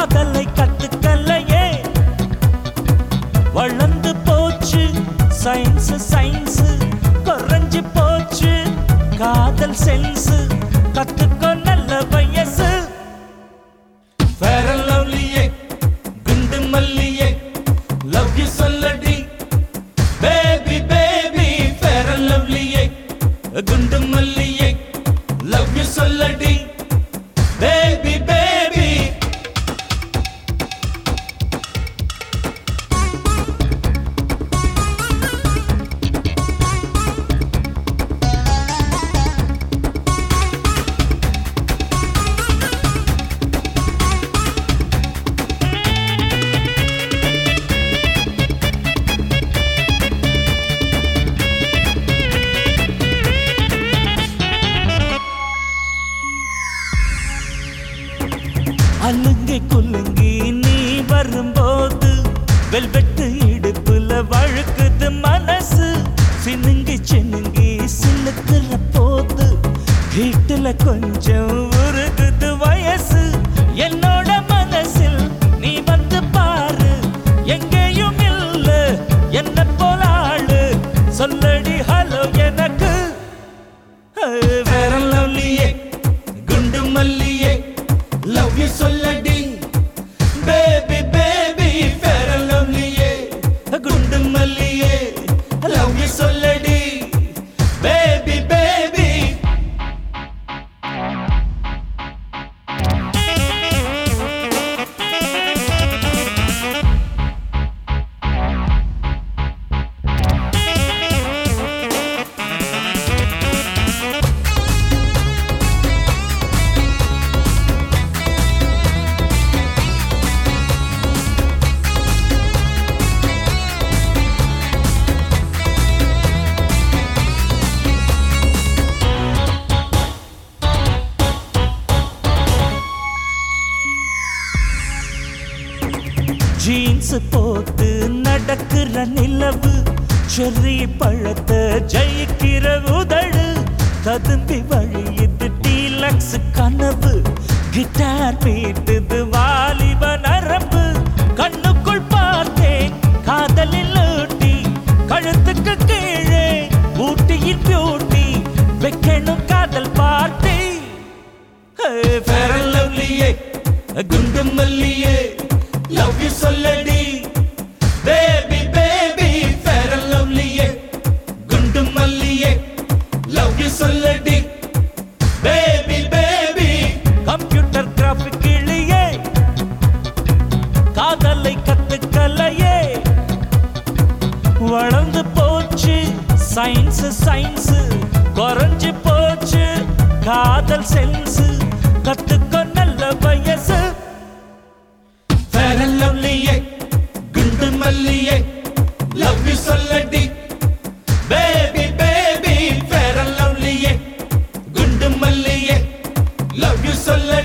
காதலை கத்துக்கலையே வளர்ந்து போச்சு சயின்ஸ் சயின்ஸ் குறைஞ்சு போச்சு காதல் சென்ஸ் கத்துக்கோ நல்ல வயசு Fair and lovely, yeah. குண்டு மல்லியே லவ் யூ சொல்லடி baby baby fair and lovely குண்டு மல்லியே லவ் யூ சொல்லடி பேபி பேபி அலுங்கி குலுங்கி நீ வரும்போது வெல்வெட்டு இடுப்புல வழுக்குது மனசு சினுங்கி சினுங்கி சிலுக்குற போது வீட்டுல கொஞ்சம் உருகுது வயசு என்னோட மனசில் நீ வந்து பாரு எங்கேயும் இல்ல என்ன போல ஆளு சொல்லடி ஹலோ எனக்கு ஃபேர் அண்ட் லவ்லியே குண்டு மல்லியே லவ் யூ சொல்லடி பேபி பேபி ஃபேர் அண்ட் லவ்லியே குண்டு மல்லியே லவ் யூ சொல்லடி பேபி பேபி ஜீன்ஸ் போட்டு நடக்கிற நிலவு செர்ரி பழத்தை ஜெயிக்கிற உதடு ததும்பி வழியுது டீலக்ஸ் கனவு கிட்டார் மீட்டுது வாலிப நரம்பு கண்ணுக்குள் பார்த்தேன் காதலில் ஊட்டி கழுத்துக்கு கீழே ஊட்டியின் பியூட்டி வைக்கணும் காதல் பார்ட்டி ஃபேர் அண்ட் லவ்லியே குண்டு மல்லியே லவ் யூ சொல்லடி பேபி பேபி ஃபேர் அண்ட் லவ்லியே குண்டு மல்லியே லவ் யூ சொல்லடி பேபி பேபி கம்ப்யூட்டர் கிராஃபிக் கிளியே காதலை கத்துக்கலையே வளர்ந்து போச்சு சயின்ஸ் சயின்ஸ் குறைஞ்சு போச்சு காதல் சென்ஸ் கத்துக்கோ நல்ல வயசு ஃபேர் அண்ட் லவ்லியே குண்டு மல்லியே லவ் யூ சொல்லடி பேபி பேபி ஃபேர் அண்ட் லவ்லியே குண்டு மல்லியே லவ் யூ சொல்லடி